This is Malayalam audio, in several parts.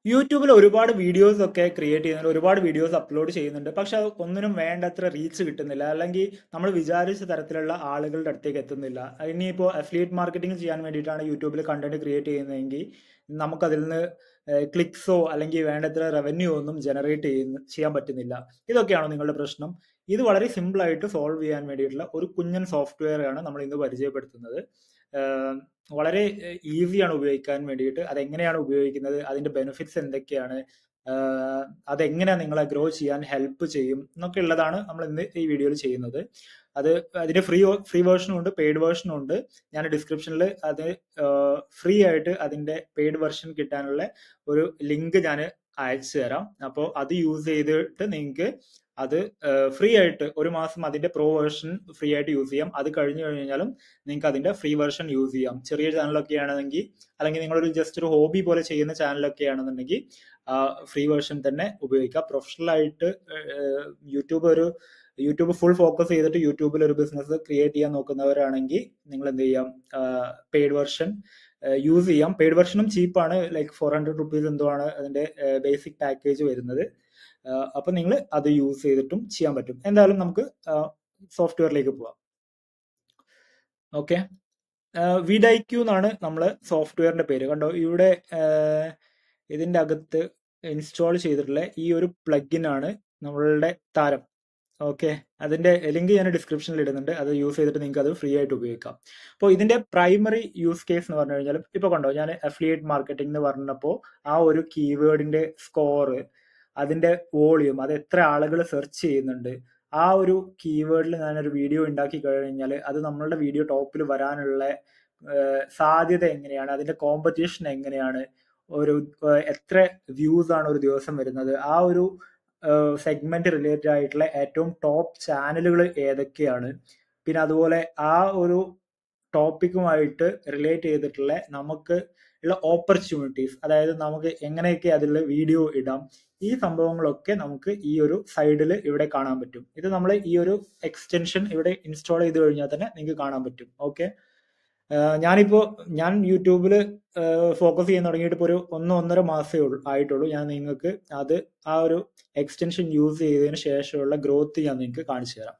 യൂട്യൂബിൽ ഒരുപാട് വീഡിയോസ് ഒക്കെ ക്രിയേറ്റ് ചെയ്യുന്നുണ്ട് ഒരുപാട് വീഡിയോസ് അപ്ലോഡ് ചെയ്യുന്നുണ്ട് പക്ഷെ അത് ഒന്നിനും വേണ്ടത്ര റീച്ച് കിട്ടുന്നില്ല അല്ലെങ്കിൽ നമ്മൾ വിചാരിച്ച തരത്തിലുള്ള ആളുകളുടെ അടുത്തേക്ക് എത്തുന്നില്ല ഇനിയിപ്പോൾ അഫിലിയേറ്റ് മാർക്കറ്റിംഗ് ചെയ്യാൻ വേണ്ടിയിട്ടാണ് യൂട്യൂബിൽ കണ്ടന്റ് ക്രിയേറ്റ് ചെയ്യുന്നതെങ്കിൽ നമുക്കതിൽ നിന്ന് ക്ലിക്സോ അല്ലെങ്കിൽ വേണ്ടത്ര റവന്യൂ ഒന്നും ജനറേറ്റ് ചെയ്യുന്ന ചെയ്യാൻ പറ്റുന്നില്ല ഇതൊക്കെയാണോ നിങ്ങളുടെ പ്രശ്നം ഇത് വളരെ സിമ്പിൾ ആയിട്ട് സോൾവ് ചെയ്യാൻ വേണ്ടിയിട്ടുള്ള ഒരു കുഞ്ഞൻ സോഫ്റ്റ്വെയർ ആണ് നമ്മൾ ഇന്ന് പരിചയപ്പെടുത്തുന്നത് ആഹ് വളരെ ഈസിയാണ് ഉപയോഗിക്കാൻ വേണ്ടിയിട്ട് അതെങ്ങനെയാണ് ഉപയോഗിക്കുന്നത് അതിന്റെ ബെനിഫിറ്റ്സ് എന്തൊക്കെയാണ് ആഹ് അതെങ്ങനെയാണ് നിങ്ങളെ ഗ്രോ ചെയ്യാൻ ഹെൽപ്പ് ചെയ്യും എന്നൊക്കെ ഉള്ളതാണ് നമ്മൾ ഇന്ന് ഈ വീഡിയോയിൽ ചെയ്യുന്നത് അത് അതിന്റെ ഫ്രീ ഫ്രീ വേർഷനും ഉണ്ട് പെയ്ഡ് വേർഷനും ഉണ്ട് ഞാൻ ഡിസ്ക്രിപ്ഷനിൽ അത് ഫ്രീ ആയിട്ട് അതിന്റെ പെയ്ഡ് വെർഷൻ കിട്ടാനുള്ള ഒരു ലിങ്ക് ഞാൻ അയച്ചു തരാം അപ്പോൾ അത് യൂസ് ചെയ്തിട്ട് നിങ്ങൾക്ക് അത് ഫ്രീ ആയിട്ട് ഒരു മാസം അതിന്റെ പ്രോ വേർഷൻ ഫ്രീ ആയിട്ട് യൂസ് ചെയ്യാം അത് കഴിഞ്ഞു കഴിഞ്ഞാലും നിങ്ങൾക്ക് അതിന്റെ ഫ്രീ വെർഷൻ യൂസ് ചെയ്യാം ചെറിയ ചാനലൊക്കെ ആണെങ്കിൽ അല്ലെങ്കിൽ നിങ്ങളൊരു ജസ്റ്റ് ഒരു ഹോബി പോലെ ചെയ്യുന്ന ചാനലൊക്കെ ആണെന്നുണ്ടെങ്കിൽ ഫ്രീ വെർഷൻ തന്നെ ഉപയോഗിക്കാം പ്രൊഫഷണൽ ആയിട്ട് യൂട്യൂബ് ഒരു യൂട്യൂബ് ഫുൾ ഫോക്കസ് ചെയ്തിട്ട് യൂട്യൂബിൽ ഒരു ബിസിനസ് ക്രിയേറ്റ് ചെയ്യാൻ നോക്കുന്നവരാണെങ്കിൽ നിങ്ങൾ എന്ത് ചെയ്യാം പെയ്ഡ് വെർഷൻ യൂസ് ചെയ്യാം പെയ്ഡ് വെർഷനും ചീപ്പാണ് ലൈക്ക് ഫോർ ഹൺഡ്രഡ് റുപ്പീസ് എന്തോ ആണ് അതിന്റെ ബേസിക് പാക്കേജ് വരുന്നത് അപ്പൊ നിങ്ങൾ അത് യൂസ് ചെയ്തിട്ടും ചെയ്യാൻ പറ്റും എന്തായാലും നമുക്ക് സോഫ്റ്റ്വെയറിലേക്ക് പോവാം ഓക്കെ വിഡൈക്യൂ എന്നാണ് നമ്മൾ സോഫ്റ്റ്വെയറിന്റെ പേര് കണ്ടോ ഇവിടെ ഇതിന്റെ അകത്ത് ഇൻസ്റ്റാൾ ചെയ്തിട്ടുള്ള ഈ ഒരു പ്ലഗിൻ ആണ് നമ്മളുടെ താരം ഓക്കെ അതിന്റെ ലിങ്ക് ഞാൻ ഡിസ്ക്രിപ്ഷനിൽ ഇടുന്നുണ്ട് അത് യൂസ് ചെയ്തിട്ട് നിങ്ങൾക്ക് അത് ഫ്രീ ആയിട്ട് ഉപയോഗിക്കാം അപ്പോൾ ഇതിന്റെ പ്രൈമറി യൂസ് കേസ് എന്ന് പറഞ്ഞു കഴിഞ്ഞാൽ ഇപ്പൊ കണ്ടോ ഞാൻ അഫിലിയേറ്റ് മാർക്കറ്റിംഗ് എന്ന് പറഞ്ഞപ്പോൾ ആ ഒരു കീവേഡിന്റെ സ്കോർ അതിന്റെ വോളിയം അത് എത്ര ആളുകൾ സെർച്ച് ചെയ്യുന്നുണ്ട് ആ ഒരു കീവേഡിൽ ഞാനൊരു വീഡിയോ ഉണ്ടാക്കി കഴിഞ്ഞാൽ അത് നമ്മളുടെ വീഡിയോ ടോപ്പിൽ വരാനുള്ള സാധ്യത എങ്ങനെയാണ് അതിന്റെ കോമ്പറ്റീഷൻ എങ്ങനെയാണ് ഒരു എത്ര വ്യൂസ് ആണ് ഒരു ദിവസം വരുന്നത് ആ ഒരു സെഗ്മെന്റ് റിലേറ്റഡ് ആയിട്ടുള്ള ഏറ്റവും ടോപ്പ് ചാനലുകൾ ഏതൊക്കെയാണ് പിന്നെ അതുപോലെ ആ ഒരു ടോപ്പിക്കുമായിട്ട് റിലേറ്റ് ചെയ്തിട്ടുള്ള നമുക്ക് ഉള്ള ഓപ്പർച്യൂണിറ്റീസ് അതായത് നമുക്ക് എങ്ങനെയൊക്കെ അതിൽ വീഡിയോ ഇടാം ഈ സംഭവങ്ങളൊക്കെ നമുക്ക് ഈ ഒരു സൈഡിൽ ഇവിടെ കാണാൻ പറ്റും ഇത് നമ്മൾ ഈ ഒരു എക്സ്റ്റൻഷൻ ഇവിടെ ഇൻസ്റ്റാൾ ചെയ്ത് കഴിഞ്ഞാൽ തന്നെ നിങ്ങൾക്ക് കാണാൻ പറ്റും ഓക്കെ ഞാനിപ്പോ ഞാൻ യൂട്യൂബിൽ ഫോക്കസ് ചെയ്യാൻ തുടങ്ങിയിട്ട് ഇപ്പോൾ ഒരു ഒന്ന് ഒന്നര മാസമേ ഉള്ളൂ ആയിട്ടുള്ളൂ ഞാൻ നിങ്ങൾക്ക് അത് ആ ഒരു എക്സ്റ്റൻഷൻ യൂസ് ചെയ്തതിന് ശേഷമുള്ള ഗ്രോത്ത് ഞാൻ നിങ്ങൾക്ക് കാണിച്ചു തരാം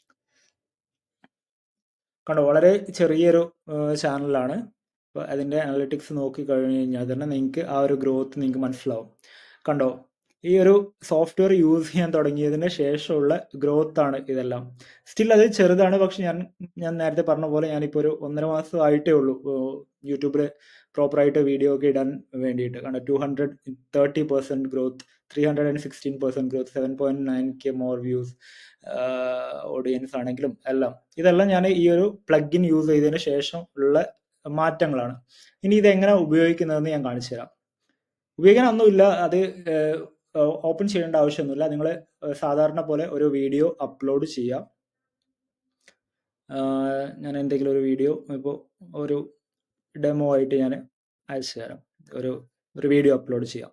കണ്ടോ വളരെ ചെറിയൊരു ചാനലാണ് അപ്പോൾ അതിൻ്റെ അനലിറ്റിക്സ് നോക്കി കഴിഞ്ഞ് കഴിഞ്ഞാൽ തന്നെ നിങ്ങൾക്ക് ആ ഒരു ഗ്രോത്ത് നിങ്ങൾക്ക് മനസ്സിലാവും കണ്ടോ ഈ ഒരു സോഫ്റ്റ്വെയർ യൂസ് ചെയ്യാൻ തുടങ്ങിയതിന് ശേഷമുള്ള ഗ്രോത്ത് ആണ് ഇതെല്ലാം സ്റ്റിൽ അത് ചെറുതാണ് പക്ഷെ ഞാൻ ഞാൻ നേരത്തെ പറഞ്ഞ പോലെ ഞാനിപ്പോൾ ഒരു ഒന്നര മാസം ആയിട്ടേ ഉള്ളൂ യൂട്യൂബിൽ പ്രോപ്പറായിട്ട് വീഡിയോ ഒക്കെ ഇടാൻ വേണ്ടിയിട്ട് കണ്ടോ two hundred thirty percent growth three hundred and sixteen percent growth seven point nine K more views audience ആണെങ്കിലും എല്ലാം ഇതെല്ലാം ഞാൻ ഈ ഒരു പ്ലഗിൻ യൂസ് ചെയ്തതിന് ശേഷം ഉള്ള മാറ്റങ്ങളാണ് ഇനി ഇത് എങ്ങനെ ഉപയോഗിക്കുന്നതെന്ന് ഞാൻ കാണിച്ചു തരാം ഉപയോഗിക്കാൻ ഒന്നുമില്ല അത് ഓപ്പൺ ചെയ്യേണ്ട ആവശ്യമൊന്നുമില്ല നിങ്ങൾ സാധാരണ പോലെ ഒരു വീഡിയോ അപ്ലോഡ് ചെയ്യാം ഞാൻ എന്തെങ്കിലും ഒരു വീഡിയോ ഇപ്പോൾ ഒരു ഡെമോ ആയിട്ട് ഞാൻ അയച്ചു തരാം ഒരു ഒരു വീഡിയോ അപ്ലോഡ് ചെയ്യാം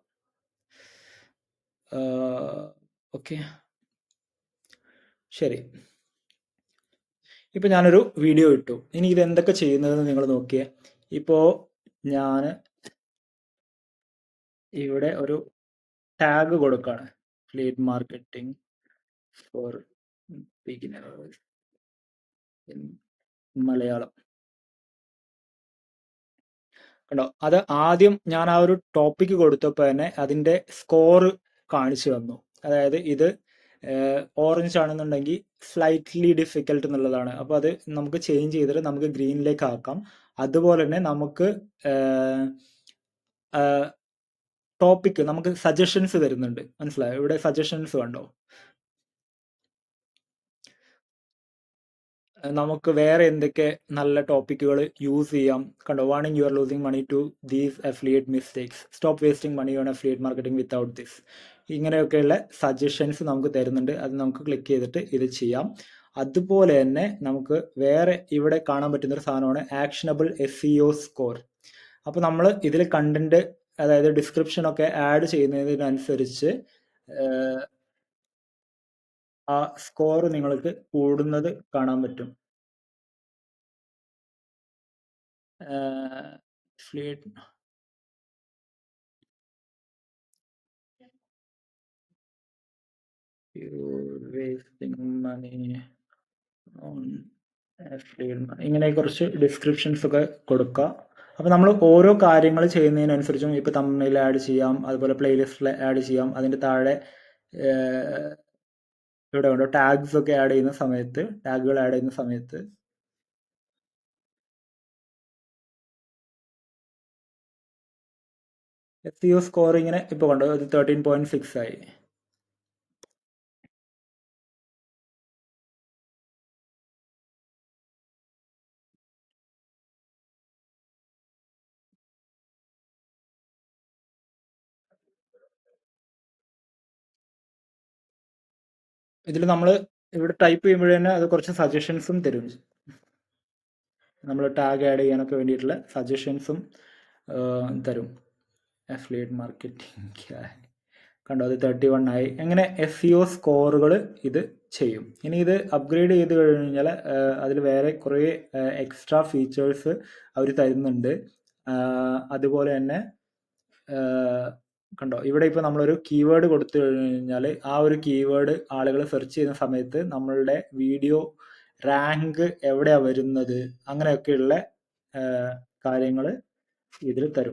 ഓക്കെ ശരി ഇപ്പൊ ഞാനൊരു വീഡിയോ ഇട്ടു ഇനി ഇത് എന്തൊക്കെ ചെയ്യുന്നതെന്ന് നിങ്ങൾ നോക്കിയേ ഇപ്പോ ഞാൻ ഇവിടെ ഒരു ടാഗ് കൊടുക്കാണ് lead marketing for beginners in Malayalam കണ്ടോ അത് ആദ്യം ഞാൻ ആ ഒരു ടോപ്പിക്ക് കൊടുത്തപ്പോൾ തന്നെ അതിന്റെ സ്കോർ കാണിച്ചു തന്നു അതായത് ഇത് ഓറഞ്ച് ആണെന്നുണ്ടെങ്കിൽ സ്ലൈറ്റ്ലി ഡിഫിക്കൽട്ട് എന്നുള്ളതാണ് അപ്പോൾ അത് നമുക്ക് ചേഞ്ച് ചെയ്തിട്ട് നമുക്ക് ഗ്രീനിലേക്ക് ആക്കാം അതുപോലെ തന്നെ നമുക്ക് ടോപ്പിക് നമുക്ക് സജഷൻസ് തരുന്നുണ്ട് മനസ്സിലായോ ഇവിടെ സജഷൻസ് കണ്ടോ നമുക്ക് വേറെ എന്തൊക്കെ നല്ല ടോപ്പിക്കുകൾ യൂസ് ചെയ്യാം കണ്ടോ warning you are losing money to these affiliate mistakes stop wasting money on affiliate marketing without this ഇങ്ങനെയൊക്കെയുള്ള സജഷൻസ് നമുക്ക് തരുന്നുണ്ട് അത് നമുക്ക് ക്ലിക്ക് ചെയ്തിട്ട് ഇത് ചെയ്യാം അതുപോലെ തന്നെ നമുക്ക് വേറെ ഇവിടെ കാണാൻ പറ്റുന്ന ഒരു സാധനമാണ് actionable S C O score അപ്പോൾ നമ്മൾ ഇതിൽ കണ്ടന്റ് അതായത് ഡിസ്ക്രിപ്ഷൻ ഒക്കെ ആഡ് ചെയ്യുന്നതിനനുസരിച്ച് ആ സ്കോർ നിങ്ങൾക്ക് കൂടുന്നത് കാണാൻ പറ്റും വേസ്റ്റിംഗ് മണി ഓൺ ഇങ്ങനെ കുറച്ച് ഡിസ്ക്രിപ്ഷൻസ് ഒക്കെ കൊടുക്കുക അപ്പോൾ നമ്മൾ ഓരോ കാര്യങ്ങൾ ചെയ്യുന്നതിനനുസരിച്ചും ഇപ്പോൾ തമ്മിൽ ആഡ് ചെയ്യാം അതുപോലെ പ്ലേലിസ്റ്റിൽ ആഡ് ചെയ്യാം അതിൻ്റെ താഴെ ഏഹ്, ഇവിടെ ഉണ്ടോ ടാഗ്സ് ഒക്കെ ആഡ് ചെയ്യുന്ന സമയത്ത് ടാഗുകൾ ആഡ് ചെയ്യുന്ന സമയത്ത് എസ് യു സ്കോർ ഇങ്ങനെ ഇപ്പോൾ കണ്ടോ ഇത് തേർട്ടീൻ പോയിന്റ് സിക്സ് ആയി ഇതിൽ നമ്മൾ ഇവിടെ ടൈപ്പ് ചെയ്യുമ്പോൾ തന്നെ അത് കുറച്ച് സജഷൻസും തരും നമ്മൾ ടാഗ് ആഡ് ചെയ്യാനൊക്കെ വേണ്ടിയിട്ടുള്ള സജഷൻസും തരും അഫിലിയേറ്റ് മാർക്കറ്റിംഗ് കണ്ടോ അത് തേർട്ടി വൺ ആയി അങ്ങനെ എസ് സി ഒ സ്കോറുകൾ ഇത് ചെയ്യും ഇനി ഇത് അപ്ഗ്രേഡ് ചെയ്ത് കഴിഞ്ഞാൽ അതിൽ വേറെ കുറേ എക്സ്ട്രാ ഫീച്ചേഴ്സ് അവർ തരുന്നുണ്ട് ആ, അതുപോലെ തന്നെ ആ, കണ്ടോ ഇവിടെ ഇപ്പോൾ നമ്മളൊരു കീവേഡ് കൊടുത്തു കഴിഞ്ഞാൽ ആ ഒരു കീവേഡ് ആളുകൾ സെർച്ച് ചെയ്യുന്ന സമയത്ത് നമ്മളുടെ വീഡിയോ റാങ്ക് എവിടെയാ വരുന്നത് അങ്ങനെയൊക്കെയുള്ള കാര്യങ്ങൾ ഇതിൽ തരും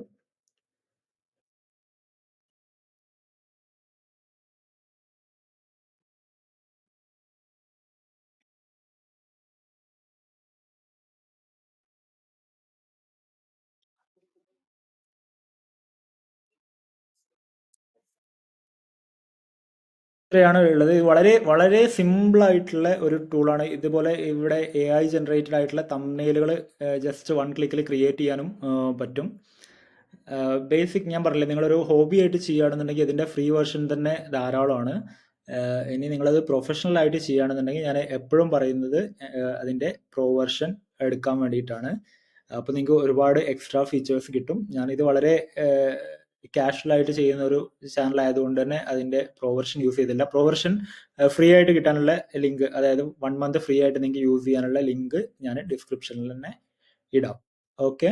ഇത്രയാണ് ഉള്ളത് ഇത് വളരെ വളരെ സിമ്പിൾ ആയിട്ടുള്ള ഒരു ടൂളാണ് ഇതുപോലെ ഇവിടെ എ ഐ ജനറേറ്റഡ് ആയിട്ടുള്ള തമ്മനെയിലുകൾ ജസ്റ്റ് വൺ ക്ലിക്കിൽ ക്രിയേറ്റ് ചെയ്യാനും ആ, പറ്റും ബേസിക് ഞാൻ പറഞ്ഞില്ലേ നിങ്ങളൊരു ഹോബി ആയിട്ട് ചെയ്യുകയാണെന്നുണ്ടെങ്കിൽ ഇതിൻ്റെ ഫ്രീ വേർഷൻ തന്നെ ധാരാളമാണ് ആ, ഇനി നിങ്ങളത് പ്രൊഫഷണൽ ആയിട്ട് ചെയ്യുകയാണെന്നുണ്ടെങ്കിൽ ഞാൻ എപ്പോഴും പറയുന്നത് ആ, അതിൻ്റെ പ്രോ വെർഷൻ എടുക്കാൻ വേണ്ടിയിട്ടാണ് അപ്പോൾ നിങ്ങൾക്ക് ഒരുപാട് എക്സ്ട്രാ ഫീച്ചേഴ്സ് കിട്ടും ഞാനിത് വളരെ കാഷ്വൽ ആയിട്ട് ചെയ്യുന്ന ഒരു ചാനൽ ആയതുകൊണ്ട് തന്നെ അതിന്റെ പ്രൊവർഷൻ യൂസ് ചെയ്തില്ല പ്രൊവർഷൻ ഫ്രീ ആയിട്ട് കിട്ടാനുള്ള ലിങ്ക് അതായത് വൺ മന്ത് ഫ്രീ ആയിട്ട് നിങ്ങൾക്ക് യൂസ് ചെയ്യാനുള്ള ലിങ്ക് ഞാൻ ഡിസ്ക്രിപ്ഷനിൽ തന്നെ ഇടാം ഓക്കെ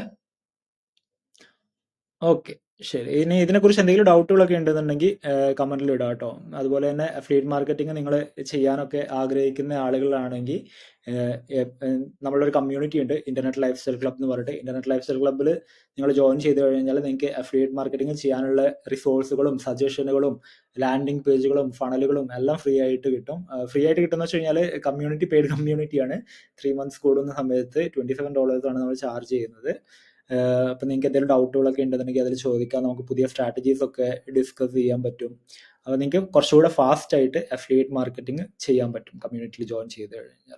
ഓക്കെ ശരി ഇനി ഇതിനെക്കുറിച്ച് എന്തെങ്കിലും ഡൗട്ടുകളൊക്കെ ഉണ്ടെന്നുണ്ടെങ്കിൽ കമന്റിൽ ഇടാം കേട്ടോ അതുപോലെ തന്നെ അഫിലിയേറ്റ് മാർക്കറ്റിംഗ് നിങ്ങൾ ചെയ്യാനൊക്കെ ആഗ്രഹിക്കുന്ന ആളുകളാണെങ്കിൽ ഏഹ്, ഏഹ്, നമ്മളൊരു കമ്മ്യൂണിറ്റി ഉണ്ട് ഇന്റർനെറ്റ് ലൈഫ് സ്റ്റൈൽ ക്ലബ് എന്ന് പറഞ്ഞിട്ട് ഇന്റർനെറ്റ് ലൈഫ് സ്റ്റൈൽ ക്ലബ്ബിൽ നിങ്ങൾ ജോയിൻ ചെയ്ത് കഴിഞ്ഞാൽ നിങ്ങൾക്ക് അഫിലിയേറ്റ് മാർക്കറ്റിംഗ് ചെയ്യാനുള്ള റിസോഴ്സുകളും സജഷനുകളും ലാൻഡിംഗ് പേജുകളും ഫണലുകളും എല്ലാം ഫ്രീ ആയിട്ട് കിട്ടും ഫ്രീ ആയിട്ട് കിട്ടുന്ന വെച്ച് കഴിഞ്ഞാൽ കമ്മ്യൂണിറ്റി പെയ്ഡ് കമ്മ്യൂണിറ്റിയാണ് ത്രീ മന്ത്സ് കൂടുന്ന സമയത്ത് ട്വന്റി സെവൻ ഡോളേഴ്സ് ആണ് നമ്മൾ ചാർജ് ചെയ്യുന്നത് ഏഹ് അപ്പൊ നിങ്ങൾക്ക് എന്തെങ്കിലും ഡൗട്ടുകളൊക്കെ ഉണ്ടെന്നുണ്ടെങ്കിൽ അതിൽ ചോദിക്കാം നമുക്ക് പുതിയ സ്ട്രാറ്റജീസ് ഒക്കെ ഡിസ്കസ് ചെയ്യാൻ പറ്റും അപ്പോൾ നിങ്ങൾക്ക് കുറച്ചുകൂടെ ഫാസ്റ്റ് ആയിട്ട് അഫിലിയേറ്റ് മാർക്കറ്റിംഗ് ചെയ്യാൻ പറ്റും കമ്മ്യൂണിറ്റിയിൽ ജോയിൻ ചെയ്ത് കഴിഞ്ഞാൽ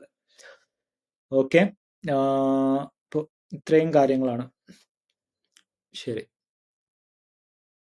ഓക്കെ അപ്പോൾ ഇത്രയും കാര്യങ്ങളാണ് ശരി